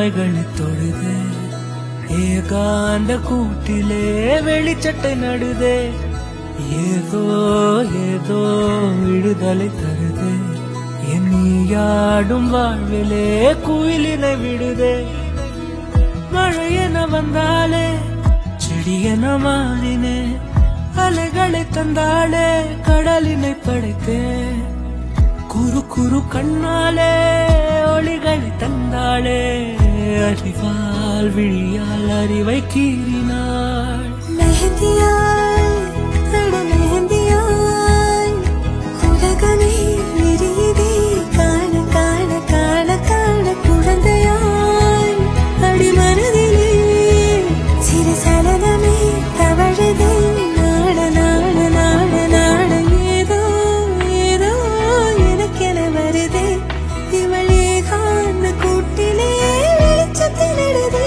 இமைகளை தொழுதே ஏகாந்த கூட்டிலே வெளிச்சட்டை நடுதே ஏதோ ஏதோ விடுதலை தருதே என் நீயாடும் வாழ்விலே குயிலினை விடுதே மழை என வந்தாலே செடி என மாறினே அலைகளை தந்தாளே கடலினை படைத்தே குறு குறு கண்ணாலே ஒளிகளை தந்தாளே அறிவால் விழியால் அறிவை கீறினாள் மெஹந்தியாய் அட மெஹந்தியாய் உலகமே விரியுதே காண காண காண காண குழந்தையாய் அடி மனதிலே சிறு சலனமே தவழுதே நாட நாட நாட நாட ஏதோ ஏதோ எனக்கென வருதே இவள் ஏகாந்த கூட்டிலே வெளிச்சத்தினிடுதே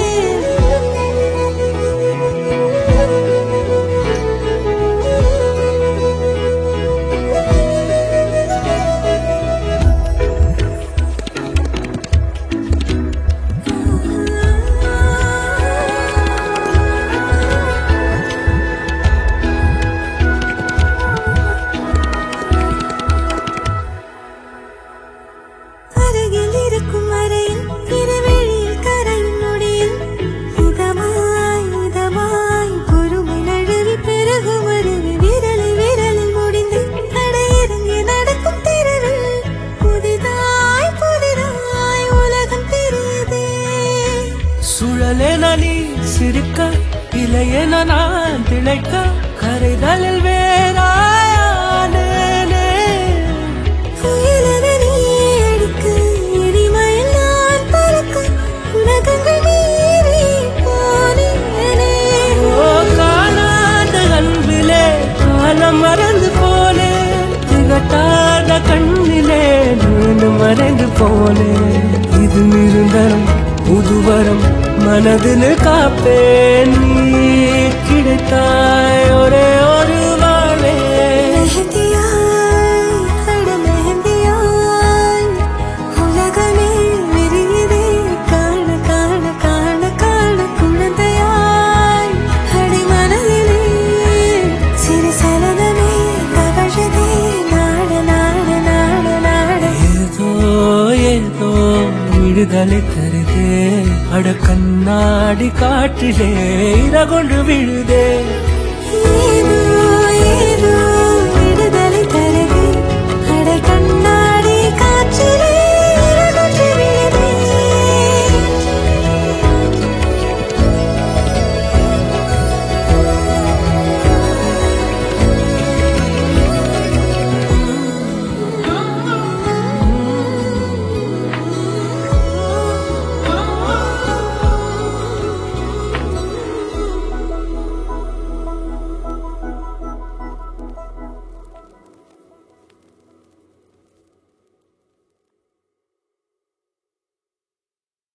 அருகில் இருக்கும் அறையில் இருவெளியில் கரையும் நொடியில் இதமாய் இதமாய் பொறுமை நழுவி பெருகும் அருவி விரலை விரலில் முடிந்து நடையிறங்கி நடக்கும் தெருவில் புதிதாய் புதிதாய் உலகம் தெரியுதே சுழலென நீ சிரிக்க இலையென நான் திளைக்க கரைதலில் வேறாயானேனே புயலென நீ அடிக்க இனிமையில் நான் பறக்க உலகங்கள் மீறி போனேனே ஓ காணாத அன்பிலே காலம் மறந்து போனே திகட்டாத கண்ணிலே நான் மறைந்து போனே இது நிரந்தரம் புதுவரம் மனதில் காப்பேன் நீ கிடைத்தாய் ஒரே ஒரு வாழே மெஹந்தியாய் அட மெஹந்தியாய் உலகமே விரியுதே காண காண காண காண குழந்தையாய் அடி மனதிலே சிறு சலனமே தவழுதே நாட நாட நாட நாட ஏதோ ஏதோ விடுதலை தருதே அட கண்ணாடி காற்றிலே இரகொண்டு விழுதே ஏதோ ஏதோ